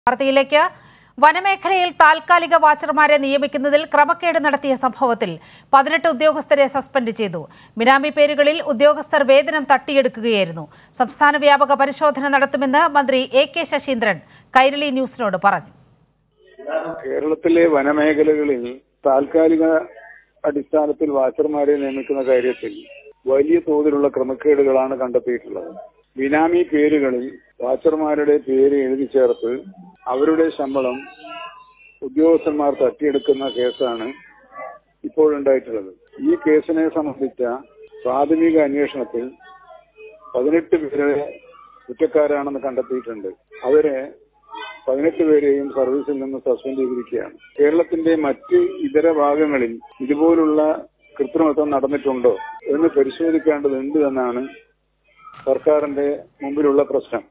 വാർത്തയിലേക്ക് വനമേഖലയിൽ താൽക്കാലിക വാച്ചർമാരെ നിയമിക്കുന്നതിൽ ക്രമക്കേട് നടത്തിയ സംഭവത്തിൽ പതിനെട്ട് ഉദ്യോഗസ്ഥരെ സസ്പെൻഡ് ചെയ്തു ബിനാമി പേരുകളിൽ ഉദ്യോഗസ്ഥർ വേതനം തട്ടിയെടുക്കുകയായിരുന്നു സംസ്ഥാന വ്യാപക പരിശോധന നടത്തുമെന്ന് മന്ത്രി എ കെ ശശീന്ദ്രൻ കൈരളി ന്യൂസിനോട് പറഞ്ഞു കേരളത്തിലെ വനമേഖലകളിൽ താൽക്കാലിക അടിസ്ഥാനത്തിൽ വാച്ചർമാരെ നിയമിക്കുന്ന കാര്യത്തിൽ വലിയ തോതിലുള്ള ക്രമക്കേടുകളാണ് കണ്ടെത്തിയിട്ടുള്ളത് ബിനാമി പേരുകളിൽ വാച്ചർമാരുടെ പേര് എഴുതി ചേർത്ത് അവരുടെ ശമ്പളം ഉദ്യോഗസ്ഥന്മാർ തട്ടിയെടുക്കുന്ന കേസാണ് ഇപ്പോഴുണ്ടായിട്ടുള്ളത് ഈ കേസിനെ സംബന്ധിച്ച പ്രാഥമിക അന്വേഷണത്തിൽ പതിനെട്ട് പേരെ കുറ്റക്കാരാണെന്ന് കണ്ടെത്തിയിട്ടുണ്ട് അവരെ പതിനെട്ട് പേരെയും സർവീസിൽ നിന്ന് സസ്പെൻഡ് ചെയ്തിരിക്കുകയാണ് കേരളത്തിന്റെ മറ്റ് ഇതര ഭാഗങ്ങളിൽ ഇതുപോലുള്ള കൃത്രിമത്വം നടന്നിട്ടുണ്ടോ എന്ന് പരിശോധിക്കേണ്ടതുണ്ട് എന്നാണ് സർക്കാരിന്റെ മുമ്പിലുള്ള പ്രശ്നം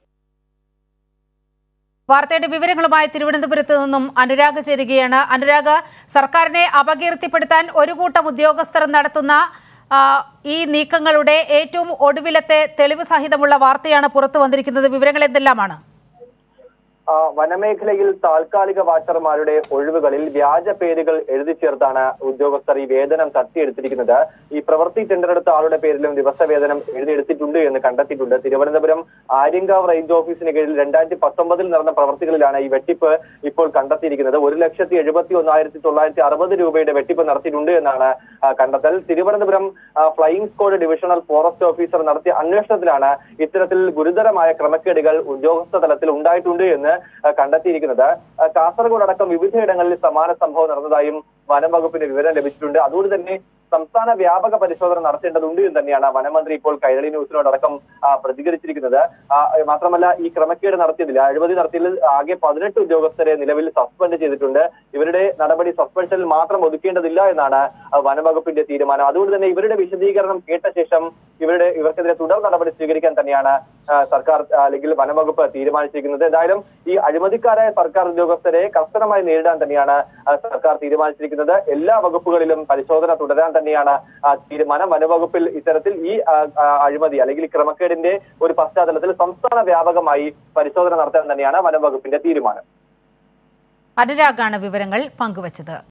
വാർത്തയുടെ വിവരങ്ങളുമായി തിരുവനന്തപുരത്ത് നിന്നും അനുരാഗ് ചേരുകയാണ് അനുരാഗ് സർക്കാരിനെ അപകീർത്തിപ്പെടുത്താൻ ഒരു കൂട്ടം ഉദ്യോഗസ്ഥർ നടത്തുന്ന ആ, ഈ നീക്കങ്ങളുടെ ഏറ്റവും ഒടുവിലത്തെ തെളിവ് സഹിതമുള്ള വാർത്തയാണ് പുറത്തു വന്നിരിക്കുന്നത് വിവരങ്ങൾ എന്തെല്ലാമാണ് ആ, വനമേഖലയിൽ താൽക്കാലിക വാച്ചർമാരുടെ ഒഴിവുകളിൽ വ്യാജ പേരുകൾ എഴുതി ചേർത്താണ് ഉദ്യോഗസ്ഥർ ഈ വേതനം തട്ടിയെടുത്തിരിക്കുന്നത് ഈ പ്രവൃത്തി ടെൻഡർ എടുത്ത ആളുടെ പേരിലും ദിവസവേതനം എഴുതിയെടുത്തിട്ടുണ്ട് എന്ന് കണ്ടെത്തിയിട്ടുണ്ട് തിരുവനന്തപുരം ആര്യങ്കാവ് റേഞ്ച് ഓഫീസിന് കീഴിൽ രണ്ടായിരത്തി പത്തൊമ്പതിൽ നടന്ന പ്രവർത്തികളിലാണ് ഈ വെട്ടിപ്പ് ഇപ്പോൾ കണ്ടെത്തിയിരിക്കുന്നത് ഒരു ലക്ഷത്തി എഴുപത്തി ഒന്നായിരത്തി തൊള്ളായിരത്തി അറുപത് രൂപയുടെ വെട്ടിപ്പ് നടത്തിയിട്ടുണ്ട് എന്നാണ് ആ, കണ്ടെത്തൽ തിരുവനന്തപുരം ആ, flying squad divisional forest officer നടത്തിയ അന്വേഷണത്തിലാണ് ഇത്തരത്തിൽ ഗുരുതരമായ ക്രമക്കേടുകൾ ഉദ്യോഗസ്ഥ തലത്തിൽ ഉണ്ടായിട്ടുണ്ട് എന്ന് ആ, കണ്ടെത്തിയിരിക്കുന്നത് ആ, കാസർഗോഡ് അടക്കം വിവിധയിടങ്ങളിൽ സമാന സംഭവം നടന്നതായും വനം വകുപ്പിന് വിവരം ലഭിച്ചിട്ടുണ്ട് അതുകൊണ്ട് തന്നെ സംസ്ഥാന വ്യാപക പരിശോധന നടത്തേണ്ടതുണ്ട് എന്ന് തന്നെയാണ് വനമന്ത്രി ഇപ്പോൾ കൈരളി ന്യൂസിനോടക്കം ആ, പ്രതികരിച്ചിരിക്കുന്നത് ആ, മാത്രമല്ല ഈ ക്രമക്കേട് നടത്തിയതിൽ അഴിമതി നടത്തിയതിൽ ആകെ പതിനെട്ട് ഉദ്യോഗസ്ഥരെ നിലവിൽ സസ്പെൻഡ് ചെയ്തിട്ടുണ്ട് ഇവരുടെ നടപടി സസ്പെൻഷനിൽ മാത്രം ഒതുക്കേണ്ടതില്ല എന്നാണ് ആ, വനംവകുപ്പിന്റെ തീരുമാനം അതുകൊണ്ട് തന്നെ ഇവരുടെ വിശദീകരണം കേട്ട ശേഷം ഇവരുടെ ഇവർക്കെതിരെ തുടർ നടപടി സ്വീകരിക്കാൻ തന്നെയാണ് ആ, സർക്കാർ ആ, അല്ലെങ്കിൽ വനംവകുപ്പ് തീരുമാനിച്ചിരിക്കുന്നത് എന്തായാലും ഈ അഴിമതിക്കാരായ സർക്കാർ ഉദ്യോഗസ്ഥരെ കർശനമായി നേരിടാൻ തന്നെയാണ് ആ, സർക്കാർ തീരുമാനിച്ചിരിക്കുന്നത് എല്ലാ വകുപ്പുകളിലും പരിശോധന തുടരാൻ തന്നെയാണ് ആ, തീരുമാനം വനവകുപ്പിൽ ഇത്തരത്തിൽ ഈ ആ, ആ, അഴിമതി അല്ലെങ്കിൽ ഈ ക്രമക്കേടിന്റെ ഒരു പശ്ചാത്തലത്തിൽ സംസ്ഥാന വ്യാപകമായി പരിശോധന നടത്താൻ തന്നെയാണ് വനംവകുപ്പിന്റെ തീരുമാനം അനുരാഗാണ് വിവരങ്ങൾ പങ്കുവച്ചത്